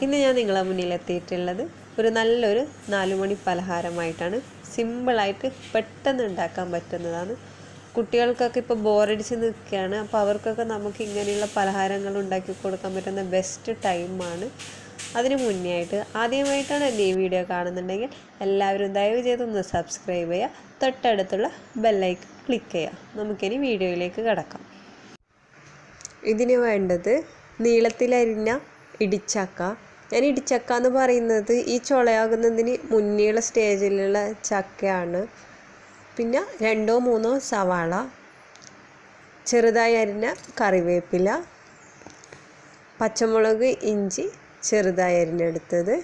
ഇന്ന് ഞാൻ നിങ്ങളെ മുന്നിൽ എത്തിയിട്ടുള്ളത് ഒരു നല്ലൊരു നാലുമണി പലഹാരമായിട്ടാണ് സിമ്പിളായിട്ട് പെട്ടെന്ന് ഉണ്ടാക്കാൻ പറ്റുന്നതാണ് കുട്ടികൾക്കൊക്കെ ഇപ്പോൾ ബോറടിച്ച് നിൽക്കുകയാണ് അപ്പോൾ അവർക്കൊക്കെ നമുക്ക് ഇങ്ങനെയുള്ള പലഹാരങ്ങൾ ഉണ്ടാക്കി കൊടുക്കാൻ പറ്റുന്ന ബെസ്റ്റ് ടൈമാണ് അതിന് മുന്നേ ആയിട്ട് ആദ്യമായിട്ടാണ് എൻ്റെ ഈ വീഡിയോ കാണുന്നുണ്ടെങ്കിൽ എല്ലാവരും ദയവ് ചെയ്തൊന്ന് സബ്സ്ക്രൈബ് ചെയ്യുക തൊട്ടടുത്തുള്ള ബെല്ലൈക്കൺ ക്ലിക്ക് ചെയ്യുക നമുക്കിനി വീഡിയോയിലേക്ക് കിടക്കാം ഇതിന് വേണ്ടത് നീളത്തിലരിഞ്ഞ ഇടിച്ചക്ക ഞാൻ ഇടിച്ചക്ക എന്ന് പറയുന്നത് ഈ ചുളയാകുന്നതിന് മുന്നേയുള്ള സ്റ്റേജിലുള്ള ചക്കയാണ് പിന്നെ രണ്ടോ മൂന്നോ സവാള ചെറുതായി അരിഞ്ഞ കറിവേപ്പില പച്ചമുളക് ഇഞ്ചി ചെറുതായി അരിഞ്ഞെടുത്തത്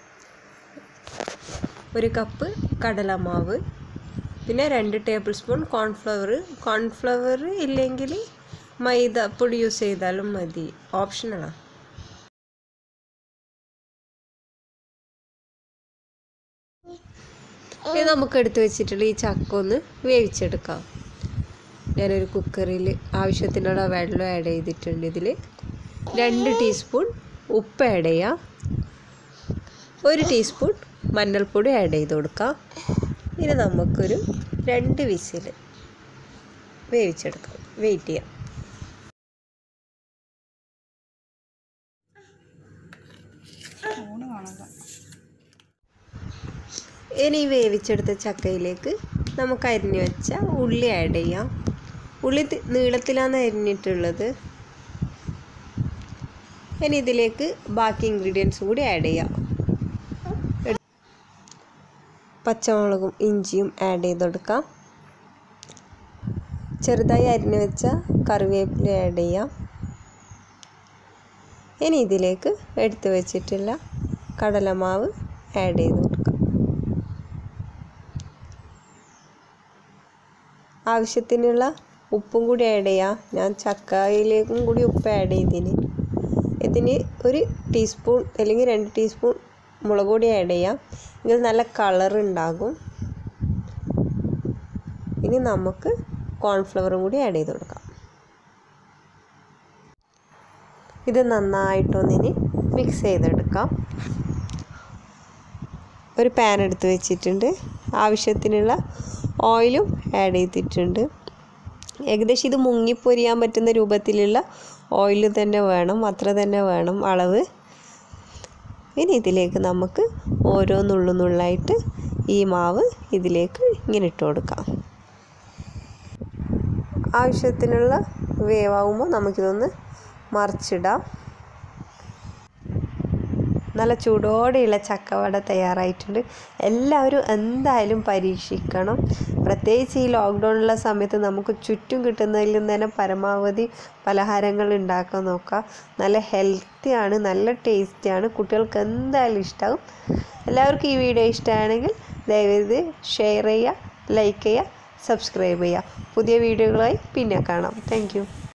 ഒരു കപ്പ് കടലമാവ് പിന്നെ രണ്ട് ടേബിൾ സ്പൂൺ കോൺഫ്ലവർ കോൺഫ്ലവർ ഇല്ലെങ്കിൽ മൈദ പൊടി യൂസ് ചെയ്താലും മതി ഓപ്ഷണലാണ് ഇനി നമുക്ക് എടുത്തു വെച്ചിട്ടുള്ള ഈ ചക്ക ഒന്ന് വേവിച്ചെടുക്കാം ഞാനൊരു കുക്കറിൽ ആവശ്യത്തിനുള്ള വെള്ളം ആഡ് ചെയ്തിട്ടുണ്ട് ഇതിൽ രണ്ട് ടീസ്പൂൺ ഉപ്പ് ആഡ് ചെയ്യാം ഒരു ടീസ്പൂൺ മഞ്ഞൾപ്പൊടി ആഡ് ചെയ്ത് കൊടുക്കാം ഇനി നമുക്കൊരു രണ്ട് വിസിൽ വേവിച്ചെടുക്കാം വെയിറ്റ് ചെയ്യാം ഇനി വേവിച്ചെടുത്ത ചക്കയിലേക്ക് നമുക്ക് അരിഞ്ഞു വെച്ച ഉള്ളി ആഡ് ചെയ്യാം ഉള്ളി നീളത്തിലാണ് അരിഞ്ഞിട്ടുള്ളത് ഇനി ഇതിലേക്ക് ബാക്കി ഇൻഗ്രീഡിയൻസും കൂടി ആഡ് ചെയ്യാം പച്ചമുളകും ഇഞ്ചിയും ആഡ് ചെയ്ത് കൊടുക്കാം ചെറുതായി അരിഞ്ഞു വെച്ച കറിവേപ്പില ആഡ് ചെയ്യാം ഇനി ഇതിലേക്ക് എടുത്തു വെച്ചിട്ടുള്ള കടലമാവ് ആഡ് ചെയ്ത് കൊടുക്കാം ആവശ്യത്തിനുള്ള ഉപ്പും കൂടി ആഡ് ചെയ്യാം ഞാൻ ചക്കയിലേക്കും കൂടി ഉപ്പ് ആഡ് ചെയ്തിന് ഇതിന് ഒരു ടീസ്പൂൺ അല്ലെങ്കിൽ രണ്ട് ടീസ്പൂൺ മുളക് പൊടി ആഡ് ചെയ്യാം എങ്കിൽ നല്ല കളർ ഉണ്ടാകും ഇനി നമുക്ക് കോൺഫ്ലവറും കൂടി ആഡ് ചെയ്ത് കൊടുക്കാം ഇത് നന്നായിട്ടൊന്നിനി മിക്സ് ചെയ്തെടുക്കാം ഒരു പാൻ എടുത്ത് വെച്ചിട്ടുണ്ട് ആവശ്യത്തിനുള്ള ഓയിലും ആഡ് ചെയ്തിട്ടുണ്ട് ഏകദേശം ഇത് മുങ്ങിപ്പൊരിയാൻ പറ്റുന്ന രൂപത്തിലുള്ള ഓയിൽ തന്നെ വേണം അത്ര തന്നെ വേണം അളവ് ഇനി ഇതിലേക്ക് നമുക്ക് ഓരോ നുള്ളു നുള്ളായിട്ട് ഈ മാവ് ഇതിലേക്ക് ഇങ്ങനെ ഇട്ട് കൊടുക്കാം ആവശ്യത്തിനുള്ള വേവാകുമ്പോൾ നമുക്കിതൊന്ന് മറിച്ചിടാം നല്ല ചൂടോടെയുള്ള ചക്കവട തയ്യാറായിട്ടുണ്ട് എല്ലാവരും എന്തായാലും പരീക്ഷിക്കണം പ്രത്യേകിച്ച് ഈ ലോക്ക്ഡൗണിലുള്ള സമയത്ത് നമുക്ക് ചുറ്റും കിട്ടുന്നതിൽ നിന്ന് തന്നെ പരമാവധി പലഹാരങ്ങൾ ഉണ്ടാക്കാൻ നോക്കാം നല്ല ഹെൽത്തിയാണ് നല്ല ടേസ്റ്റിയാണ് കുട്ടികൾക്ക് എന്തായാലും ഇഷ്ടമാകും എല്ലാവർക്കും ഈ വീഡിയോ ഇഷ്ടമാണെങ്കിൽ ദയവേത് ഷെയർ ചെയ്യുക ലൈക്ക് ചെയ്യുക സബ്സ്ക്രൈബ് ചെയ്യുക പുതിയ വീഡിയോകളായി പിന്നെ കാണാം താങ്ക്